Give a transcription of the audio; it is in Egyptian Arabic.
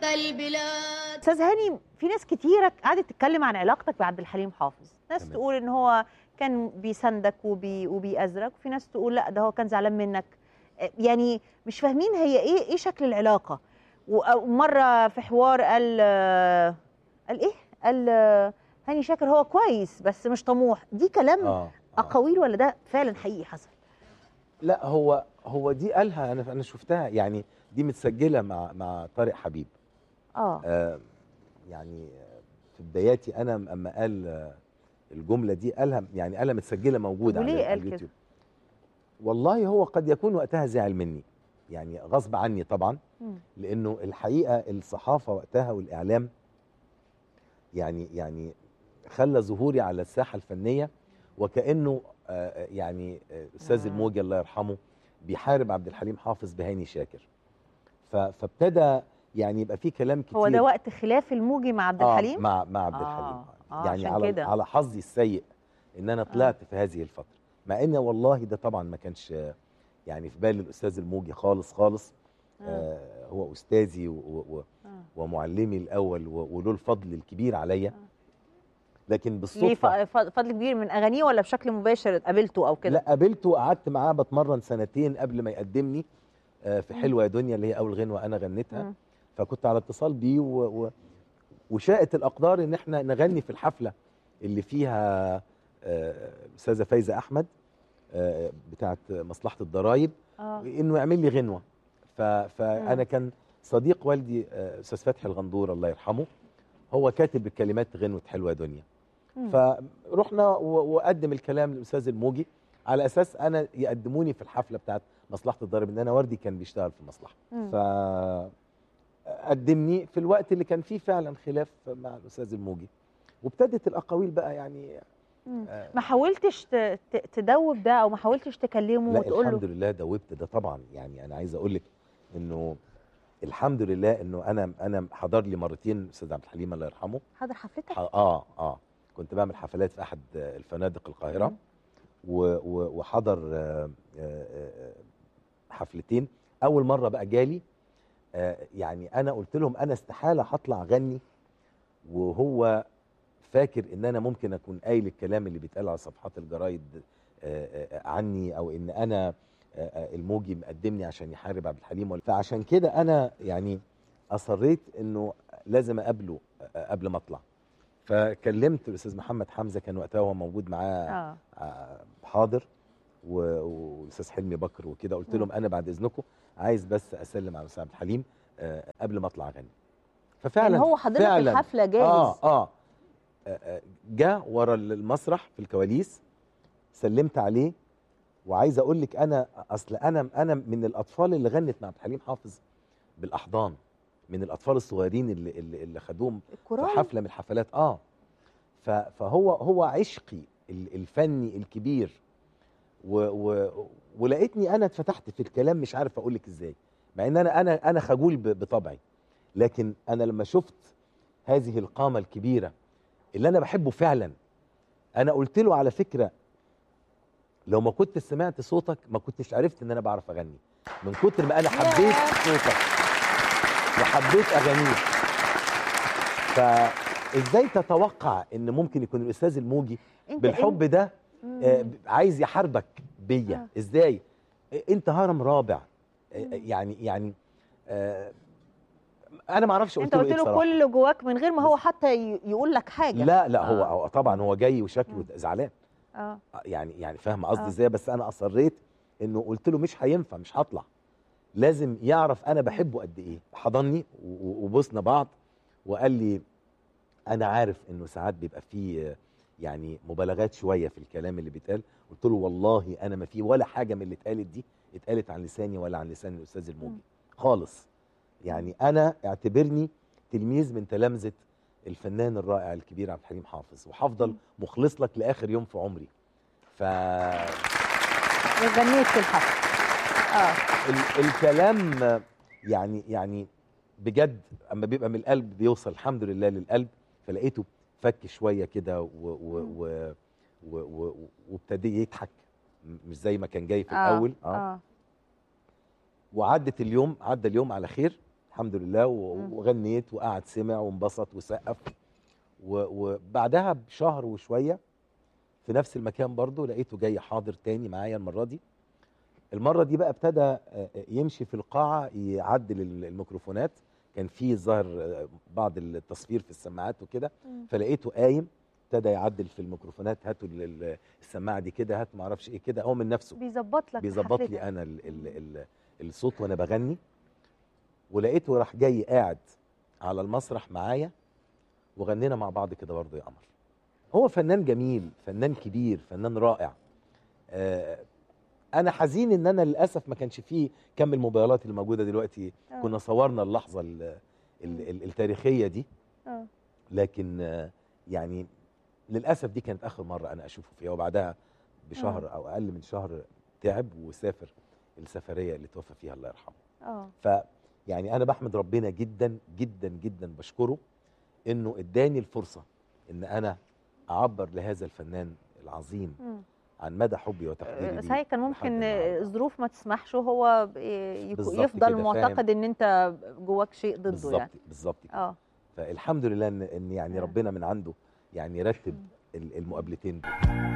البلاد استاذ هاني في ناس كتيره قعدت تتكلم عن علاقتك بعبد الحليم حافظ ناس تمام. تقول ان هو كان بيساندك وبي وبيأزرك وفي ناس تقول لا ده هو كان زعلان منك آه، يعني مش فاهمين هي ايه ايه شكل العلاقه و- ومره في حوار قال آه، قال ايه قال آه، هاني شاكر هو كويس بس مش طموح دي كلام اه آه. اقاويل ولا ده فعلا حقيقي حصل لا هو هو دي قالها انا انا شفتها يعني دي متسجله مع مع طارق حبيب اه آه يعني آه، في بداياتي انا اما قال آه، الجمله دي قالها يعني قالها متسجله موجوده طب على وليه على قال كده؟ اليوتيوب والله هو قد يكون وقتها زعل مني يعني غصب عني طبعا مم. لانه الحقيقه الصحافه وقتها والاعلام يعني يعني خلى ظهوري على الساحه الفنيه وكانه آه، يعني آه، استاذ آه. الموجي الله يرحمه بيحارب عبد الحليم حافظ بهاني شاكر ف- فابتدى يعني يبقى في كلام كتير هو ده وقت خلاف الموجي مع عبد آه، الحليم مع مع عبد آه، الحليم آه، يعني عشان على كده. على حظي السيء ان انا طلعت في هذه الفتره مع ان والله ده طبعا ما كانش آه، يعني في بال الاستاذ الموجي خالص خالص آه. آه هو استاذي و و آه. ومعلمي الاول و- وله الفضل الكبير عليا لكن ليه بالصدفه ف- ف- فضل كبير من اغانيه ولا بشكل مباشر قابلته او كده لا قابلته وقعدت معاه بتمرن سنتين قبل ما يقدمني آه، في حلوه يا دنيا اللي هي اول غنوه انا غنيتها مم. فكنت على اتصال بيه و... و... وشاءت الاقدار ان احنا نغني في الحفله اللي فيها آه، الاستاذه فايزه احمد آه، بتاعه مصلحه الضرايب اه انه يعمل لي غنوه ف... فانا مم. كان صديق والدي آه، استاذ فتحي الغندور الله يرحمه هو كاتب الكلمات غنوه حلوه يا دنيا مم. فرحنا و- وقدم الكلام للاستاذ الموجي على اساس انا يقدموني في الحفله بتاعت مصلحه الضرب ان انا وردي كان بيشتغل في المصلحه مم. ف قدمني في الوقت اللي كان فيه فعلا خلاف مع الاستاذ الموجي وابتدت الاقاويل بقى يعني مم. آه، ما حاولتش ت- ت- تدوب ده او ما حاولتش تكلمه لا وتقول الحمد له لله دوبت ده طبعا يعني انا عايز اقول لك انه الحمد لله انه انا انا حضر لي مرتين استاذ عبد الحليم الله يرحمه حاضر حفلتك ح- اه اه كنت بعمل حفلات في احد آه، الفنادق القاهره مم. و- و- وحضر آه، آه، آه، حفلتين اول مره بقى جالي آه، يعني انا قلت لهم انا استحاله هطلع اغني وهو فاكر ان انا ممكن اكون قايل الكلام اللي بيتقال على صفحات الجرايد آه، آه، عني او ان انا آه، آه، الموجي مقدمني عشان يحارب عبد الحليم ولا- فعشان كده انا يعني اصريت انه لازم اقابله آه، قبل ما اطلع فكلمت الاستاذ محمد حمزه كان وقتها هو موجود معاه اه آه، حاضر و- والاستاذ حلمي بكر وكده قلت لهم انا بعد اذنكم عايز بس اسلم على الاستاذ عبد الحليم آه، قبل ما اطلع اغني ففعلا يعني هو حضرتك فعلا الحفله جاهز اه اه آه، آه، جه ورا المسرح في الكواليس سلمت عليه وعايز اقول لك انا اصل انا انا من الاطفال اللي غنت مع عبد الحليم حافظ بالاحضان من الاطفال الصغيرين اللي اللي, اللي خدوهم في الكورال حفله من الحفلات اه ف- فهو هو عشقي ال- الفني الكبير و و ولقيتني انا اتفتحت في الكلام مش عارف اقول لك ازاي مع ان انا انا انا خجول ب- بطبعي لكن انا لما شفت هذه القامه الكبيره اللي انا بحبه فعلا انا قلت له على فكره لو ما كنت سمعت صوتك ما كنتش عرفت ان انا بعرف اغني من كتر ما انا حبيت صوتك وحبيت اغانيك فازاي تتوقع ان ممكن يكون الاستاذ الموجي انت بالحب ده مم. آه، عايز يحاربك بيا آه. ازاي آه، انت هرم رابع آه، يعني يعني آه، انا ما اعرفش انت قلت له قلت ايه له بصراحه كل اللي جواك من غير ما هو حتى ي- يقول لك حاجه لا لا هو آه. هو طبعا هو جاي وشكله مم. زعلان اه آه، يعني يعني فاهم قصدي آه. ازاي بس انا اصريت انه قلت له مش هينفع مش هطلع لازم يعرف انا بحبه قد ايه حضني و- و- وبوسنا بعض وقال لي انا عارف انه ساعات بيبقى فيه آه، يعني مبالغات شويه في الكلام اللي بيتقال قلت له والله انا ما في ولا حاجه من اللي اتقالت دي اتقالت عن لساني ولا عن لسان الاستاذ الموجي خالص يعني انا اعتبرني تلميذ من تلامذه الفنان الرائع الكبير عبد الحليم حافظ وهفضل مم. مخلص لك لاخر يوم في عمري ف وغنيت في الحفله اه ال- الكلام آه، يعني يعني بجد اما بيبقى من القلب بيوصل الحمد لله للقلب فلقيته فك شويه كده و- و- مم. و- و- و- وابتدى يضحك م- مش زي ما كان جاي في آه، الاول اه وعدت اليوم عدى اليوم على خير الحمد لله و- مم. وغنيت وقعد سمع وانبسط وسقف و- وبعدها بشهر وشويه في نفس المكان برضه لقيته جاي حاضر تاني معايا المره دي المره دي بقى ابتدى آه، آه، يمشي في القاعه يعدل ال- الميكروفونات كان في ظاهر آه، بعض التصوير في السماعات وكده فلقيته قايم ابتدى يعدل في الميكروفونات هاتوا ال- ال- السماعه دي كده هات ما اعرفش ايه كده هو من نفسه بيظبط لك بيظبط حفلتك. لي انا ال ال ال الصوت وانا بغني ولقيته راح جاي قاعد على المسرح معايا وغنينا مع بعض كده برضه يا قمر هو فنان جميل فنان كبير فنان رائع آه انا حزين ان انا للاسف ما كانش فيه كم الموبايلات اللي موجوده دلوقتي آه. كنا صورنا اللحظه ال ال ال التاريخيه دي آه. لكن آه، يعني للاسف دي كانت اخر مره انا اشوفه فيها وبعدها بشهر او اقل من شهر تعب وسافر السفريه اللي توفى فيها الله يرحمه اه ف يعني انا بحمد ربنا جدا جدا جدا بشكره انه اداني الفرصه ان انا اعبر لهذا الفنان العظيم مم. عن مدى حبي وتقديري ليه صحيح كان لحد ممكن النهاردة. الظروف ما تسمحش وهو ب- يكو- بالظبط يفضل كده، فاهم. معتقد ان انت جواك شيء ضده بالظبط يعني بالظبط كده اه فالحمد لله ان إن يعني آه. ربنا من عنده يعني رتب مم. ال- المقابلتين دول